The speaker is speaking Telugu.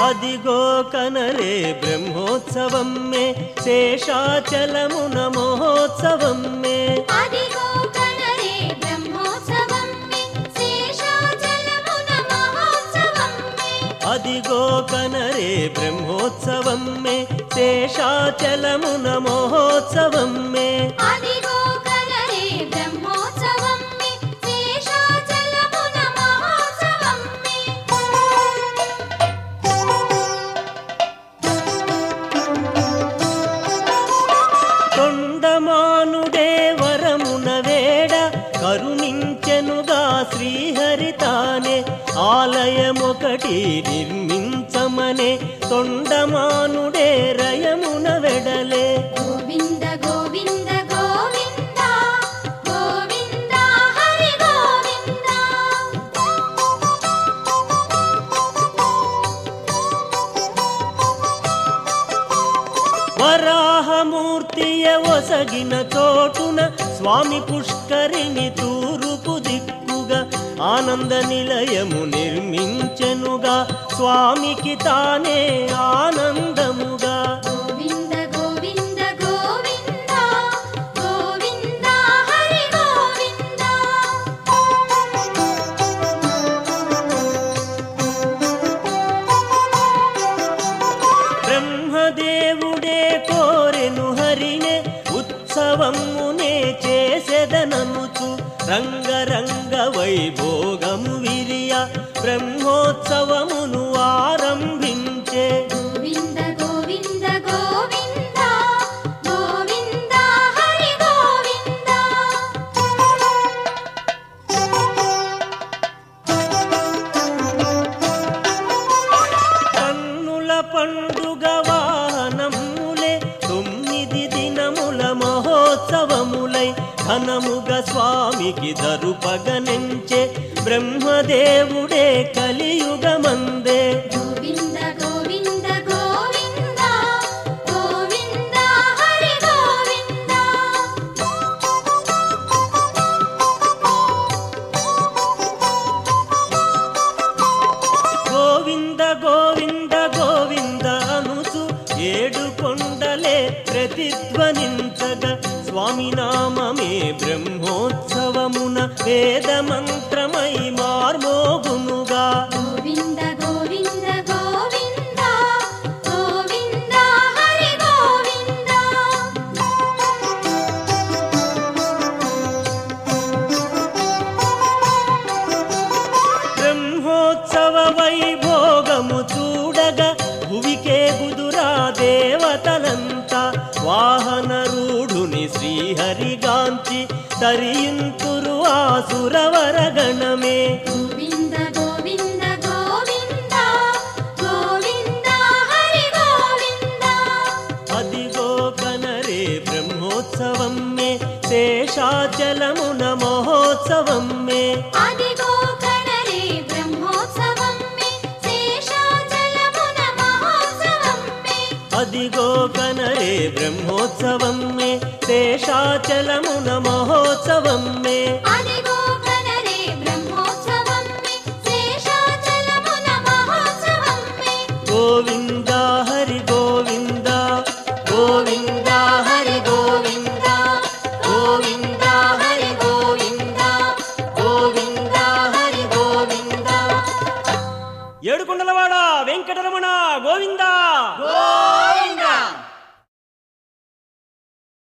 అదిగో కనరే బ్రహ్మోత్సవం మే శేషాచలమున మహోత్సవం మే అదిగో కనరే బ్రహ్మోత్సవం మే శేషాచలమున మహోత్సవం మే అదిగో కనరే బ్రహ్మోత్సవం మే శేషాచలమున మహోత్సవం మే అదిగో కనరే బ్రహ్మోత్సవం మే శేషాచలమున మహోత్సవం మే తొండమానుడే వరమున వేడ కరుణించెనుగా శ్రీహరి తానే ఆలయమొకటి నిర్మించమనే తొండమానుడే రయమున వెడలే గోవింద గోవింద గోవింద గోవింద హరి గోవింద వరాహమూర్తియ ఒసగిన చోటున స్వామి పుష్కరిణి తూరుపు దిక్కుగా ఆనంద నిలయము నిర్మించెనుగా స్వామికి తానే ఆనందముగా గోవింద గోవింద గోవింద గోవింద హరి గోవింద బ్రహ్మదేవుడే కోరెను హరినే ఉత్సవమునే చేసెదననుచు రంగరంగ వైభోగము విరియ బ్రహ్మోత్సవమును ఆరంభించే గోవింద గోవింద గోవింద గోవింద హరి గోవింద కన్నుల పండుగ వాహనములే తొమ్మిది దినముల మహోత్సవములై ఘనముగా స్వామికి దరుపగనెంచే బ్రహ్మదేవుడే కలియుగమందే గోవింద గోవింద గోవింద గోవింద హరి గోవింద గోవింద గోవింద గోవింద అనుచు ఏడు కొండలే ప్రతిధ్వనించగా స్వామి నామమే బ్రహ్మోత్సవమున వేద మంత్రమై మార్మోగునుగా గోవింద గోవింద గోవింద గోవింద హరి గోవింద బ్రహ్మోత్సవ వైభోగము చూడగా భువికే గుదురా దేవతలంతా వాహన రూఢుని శ్రీహరిగాంచి తరియుంతురు ఆసురవరగణమే గోవింద గోవింద గోవింద గోవింద హరి గోవింద అదిగో కనరే బ్రహ్మోత్సవం మే శేషాచలమున మహోత్సవం మే అదిగో కణరే బ్రహ్మోత్సవం మే శేషాచలమున మహోత్సవం మే అదిగో కనరే బ్రహ్మోత్సవం మే శేషాచలమున మహోత్సవం మే అదిగో కణరే బ్రహ్మోత్సవం మే శేషాచలమున మహోత్సవం మే గోవింద హరి గోవింద గోవింద హరి గోవింద గోవింద హరి గోవింద గోవింద హరి గోవింద ఏడుకొండలవాడ వెంకటరమణ గోవింద